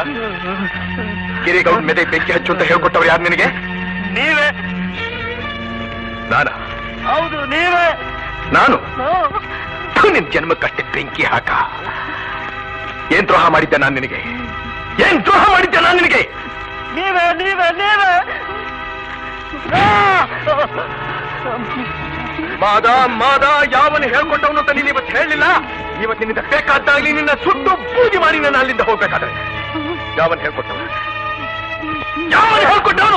ಗಿರಿಗೌಡ್ ಮೆದೆ ಬೆಂಕಿ ಹಚ್ಚು ಅಂತ ಹೇಳ್ಕೊಟ್ಟವ್ರು ಯಾರು ನಿನಗೆ ನೀವೇ ನಾನ ಹೌದು ನೀವೇ ನಾನು ಥು, ನಿನ್ ಜನ್ಮಕ್ಕಷ್ಟೇ ಬೆಂಕಿ ಹಾಕ ಏನ್ ದ್ರೋಹ ಮಾಡಿದ್ದೆ ನಾನು ನಿನಗೆ ಏನ್ ದ್ರೋಹ ಮಾಡಿದ್ದೆ ನಾನು ನಿನಗೆ ನೀವೇ ನೀವೇ ನೀವೇ ಮಾದ ಮಾದ ಯಾವನು ಹೇಳ್ಕೊಟ್ಟವನು ಅಂತ ನೀನು ಇವತ್ತು ಹೇಳಲಿಲ್ಲ ಇವತ್ತಿನಿಂದ ಬೇಕಾದ್ದಾಗ್ಲಿ ನಿನ್ನ ಸುಟ್ಟು ಪೂಜೆ ಮಾಡಿ ನಾನು ಅಲ್ಲಿಂದ ಹೋಗ್ಬೇಕಾದ್ರೆ ಯಾವನ್ ಹೇಳ್ಕೊಟ್ಟವನು ಯಾವನ್ ಹೇಳ್ಕೊಟ್ಟವನು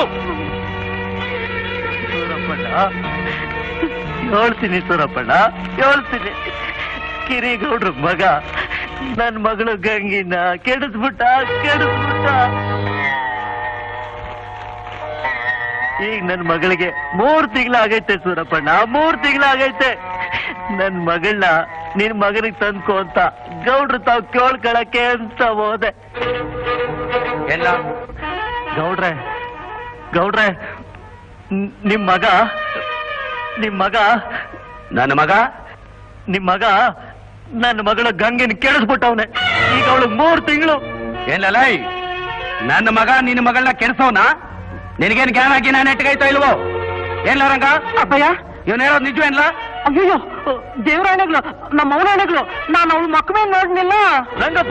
ಸೂರಪ್ಪಣ್ಣ ಹೇಳ್ತೀನಿ ಸೂರಪ್ಪಣ್ಣ ಹೇಳ್ತೀನಿ ಕಿರಿಗೌಡ್ರ ಮಗ ನನ್ ಮಗಳು ಗಂಗಿನ ಕೆಡಿಸ್ಬಿಟ್ಟ ಕೆಡಿಸ್ಬಿಟ್ಟ ಈಗ ನನ್ ಮಗಳಿಗೆ ಮೂರ್ ತಿಂಗಳಾಗೈತೆ ಸೂರಪ್ಪಣ್ಣ ಮೂರ್ ತಿಂಗಳಾಗೈತೆ ನನ್ ಮಗಳನ್ನ ನಿನ್ ಮಗನಿಗೆ ತಂದ್ಕೋ ಅಂತ ಗೌಡ್ರು ತಾವ್ ಕೇಳ್ಕೊಳಕ್ಕೆ ಅಂತ ಹೋದೆ ಎಲ್ಲ ಗೌಡ್ರೆ ಗೌಡ್ರೆ ನ್- ನಿಮ್ ಮಗ ನಿಮ್ ಮಗ ನನ್ನ ಮಗ ನಿಮ್ ಮಗ ನನ್ನ ಮಗಳ ಗಂಗೆನ ಕೆಡಿಸ್ಬಿಟ್ಟವನೆ ಈಗ ಅವಳು ಮೂರ್ ತಿಂಗಳು ಏನಲ್ಲ ನನ್ನ ಮಗ ನಿನ್ನ ಮಗಳನ್ನ ಕೆಡ್ಸೋನ ನಿನಗೇನ್ ಜ್ಞಾನ ಗಿನ ನೆಟ್ಗೈತೋ ಇಲ್ವೋ ಏನ್ಲ ರಂಗ ಅಪ್ಪಯ್ಯ ಇವನ್ ಹೇಳೋದು ನಿಜವೇನ್ಲ ಅಯ್ಯೋ ದೇವರಾಣೆಗಳು ನಮ್ಮ ಅವನಾಣೆಗಳು ನಾನು ಅವಳು ಮಕ್ಕಳೇ ನೋಡ್ನಿಲ್ಲ ರಂಗಪ್ಪ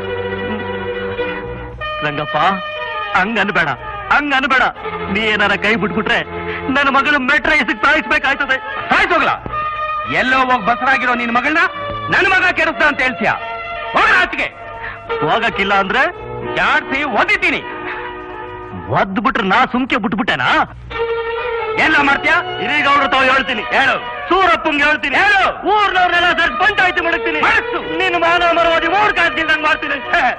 ರಂಗಪ್ಪ ಹಂಗ ಅನ್ಬೇಡ ಹಂಗ ಅನ್ಬೇಡ ನೀ ಏನಾರ ಕೈ ಬಿಟ್ಬಿಟ್ರೆ ನನ್ನ ಮಗಳು ಮೆಟ್ರ ಇಸಿಗೆ ಸಾಯಿಸ್ಬೇಕಾಯ್ತದೆ ಸಾಯ್ಸೋಗ್ಲ ಎಲ್ಲೋ ಹೋಗ್ ಬಸರಾಗಿರೋ ನಿನ್ ಮಗಳನ್ನ ನನ್ನ ಮಗ ಕೆಡಿಸ್ದ ಅಂತ ಹೇಳ್ತೀಯ ಹೋಗ ಆಚೆಗೆ ಹೋಗಕ್ಕಿಲ್ಲ ಅಂದ್ರೆ ಜಾಡ್ಸಿ ಓದಿದ್ದೀನಿ ಒದ್ ಬಿಟ್ರೆ ನಾ ಸುಮ್ಕೆ ಬಿಟ್ಬಿಟ್ಟೆನಾ ಎಲ್ಲ ಮಾಡ್ತೀಯ ಇದೀಗ ಅವ್ರ ತಾವ್ ಹೇಳ್ತೀನಿ ಹೇಳು ಸೂರಪ್ಪಂಗೆ ಹೇಳ್ತೀನಿ ಹೇಳು. ಊರ್ನವ್ರನ್ನೆಲ್ಲ ಸರ್ ಪಂಚಾಯತಿ ಮಾಡಕ್ತೀನಿ ಮಾಡಿಸು. ನೀನು ಮಾನ ಮರವಾದಿ ಮೂರ್ ಕಾಸಿಲ್ದಂಗ್ ಮಾಡ್ತೀನಿ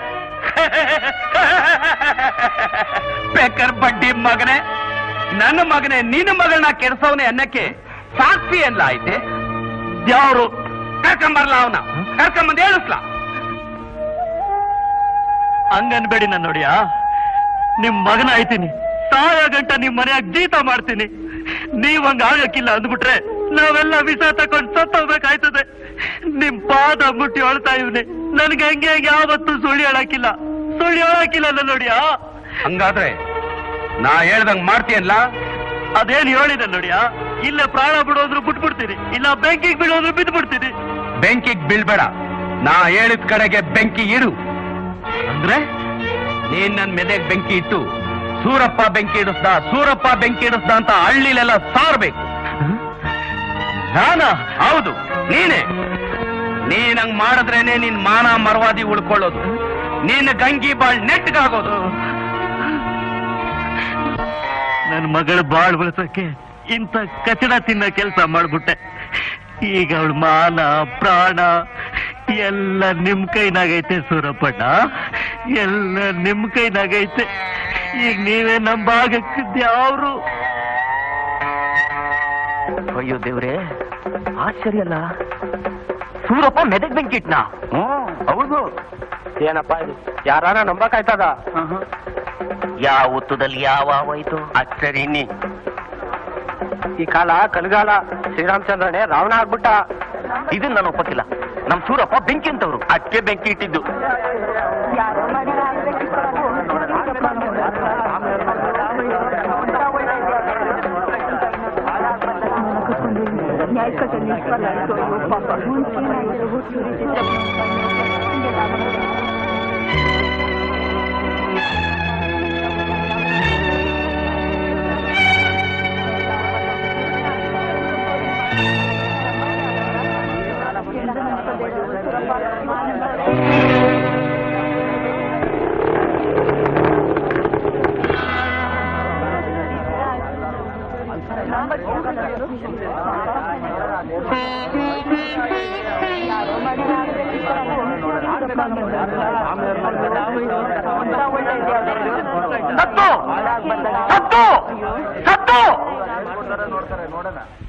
ಬೇಕರ್ ಬಡ್ಡಿ ಮಗನೇ ನನ್ನ ಮಗನೇ ನಿನ್ನ ಮಗಳನ್ನ ಕೆಡ್ಸವನೆ ಅನ್ನಕ್ಕೆ ಸಾಕ್ಷಿ ಎಲ್ಲ ಐತೆ ಯಾರು ಕರ್ಕೊಂಬರ್ಲ ಅವನ ಕರ್ಕೊಂಬಂದ್ ಹೇಳಿಸ್ಲಾ ಹಂಗನ್ಬೇಡಿ ನನ್ನ ನೋಡಿಯ ನಿಮ್ ಮಗನ ಆಯ್ತೀನಿ ಸಾಯ ಗಂಟ ನಿಮ್ ಮನೆಯಾಗ ಜೀತ ಮಾಡ್ತೀನಿ ನೀವ್ ಹಂಗ ಆಗಕ್ಕಿಲ್ಲ ಅಂದ್ಬಿಟ್ರೆ ನಾವೆಲ್ಲ ವಿಷ ತಕೊಂಡ್ ಸತ್ತೋಗ್ಬೇಕಾಯ್ತದೆ ನಿಮ್ ಪಾದ ಮುಟ್ಟಿ ಹೊಳ್ತಾ ಇವ್ನಿ ನನ್ಗೆ ಹಂಗೆ ಯಾವತ್ತೂ ಸುಳ್ಳು ಹೇಳಕ್ಕಿಲ್ಲ ಸುಳ್ಳು ಹೇಳಕ್ಕಿಲ್ಲ ನನ್ನ ನೋಡಿಯ ಹಂಗಾದ್ರೆ ನಾ ಹೇಳ್ದಂಗ್ ಮಾಡ್ತೀಯಲ್ಲ ಅದೇನ್ ಹೇಳಿದೆ ನೋಡಿಯ ಇಲ್ಲ ಪ್ರಾಣ ಬಿಡೋದ್ರು ಬಿಟ್ಬಿಡ್ತೀನಿ ಇಲ್ಲ ಬೆಂಕಿಗೆ ಬಿಡೋದ್ರು ಬಿದ್ದು ಬಿಡ್ತೀನಿ ಬೆಂಕಿಗ್ ಬೀಳ್ಬೇಡ ನಾ ಹೇಳಿದ ಕಡೆಗೆ ಬೆಂಕಿ ಇಡು ಅಂದ್ರೆ ನೀನ್ ನನ್ ಮೆದೆಗ್ ಬೆಂಕಿ ಇಟ್ಟು ಸೂರಪ್ಪ ಬೆಂಕಿ ಇಡಿಸ್ದ ಸೂರಪ್ಪ ಬೆಂಕಿ ಇಡಿಸ್ದ ಅಂತ ಹಳ್ಳಿಲೆಲ್ಲ ಸಾರ್ಬೇಕು ನಾನಾ ಹೌದು ನೀನೆ ನೀನಂಗ್ ಮಾಡಿದ್ರೇನೆ ನಿನ್ ಮಾನ ಮರವಾದಿ ಉಳ್ಕೊಳ್ಳೋದು ನೀನ್ ಗಂಗಿ ಬಾಳ್ ನೆಟ್ಗಾಗೋದು ನನ್ನ ಮಗಳ ಬಾಳ್ ಬೆಳ್ಸಕ್ಕೆ ಇಂಥ ಕಚಡ ತಿನ್ನ ಕೆಲಸ ಮಾಡ್ಬಿಟ್ಟೆ ಈಗ ಅವಳ ಮಾನ ಪ್ರಾಣ ಎಲ್ಲ ನಿಮ್ ಕೈನಾಗೈತೆ ಸೂರಪ್ಪಣ್ಣ ಎಲ್ಲ ನಿಮ್ ಕೈನಾಗೈತೆ ಈಗ ನೀವೇ ನಮ್ ಭಾಗಕ್ಕಿದ್ಯಾವ್ರು ಅಯ್ಯೋ ದೇವ್ರೆ ಆಶ್ಚರ್ಯ ಅಲ್ಲ ಸೂರಪ್ಪ ಮೆದಕ್ ಬೆಂಕಿಟ್ನಾ ಹೌದು ಏನಪ್ಪ ಇದು ಯಾರಾರ ನಂಬಕಾಯ್ತದ ಯಾವ ಹುತ್ತದಲ್ಲಿ ಯಾವ ಆವಾಯ್ತು ಅಚ್ಚರಿ ನೀ ಈ ಕಾಲ ಕಲಿಗಾಲ ಶ್ರೀರಾಮಚಂದ್ರನೇ ರಾವಣ ಆಗ್ಬಿಟ್ಟ ಇದನ್ನ ನಾನು ಒಪ್ಪಕ್ಕಿಲ್ಲ ನಮ್ ಸೂರಪ್ಪ ಬೆಂಕಿ ಅಂತವ್ರು ಅಕ್ಕೆ ಬೆಂಕಿ ಇಟ್ಟಿದ್ದು ನ್ಯಾಯಕಟ್ಟಲ್ಲಿ ನಿಷ್ಫಲಾಯಿತು ಅಯ್ಯೋ ಪಾಪ ಮುಂಚೆನಾಯಿತು ಹುಚ್ಚುರಿತಿದ್ದ ಸತ್ತು ಸತ್ತು ಸತ್ತು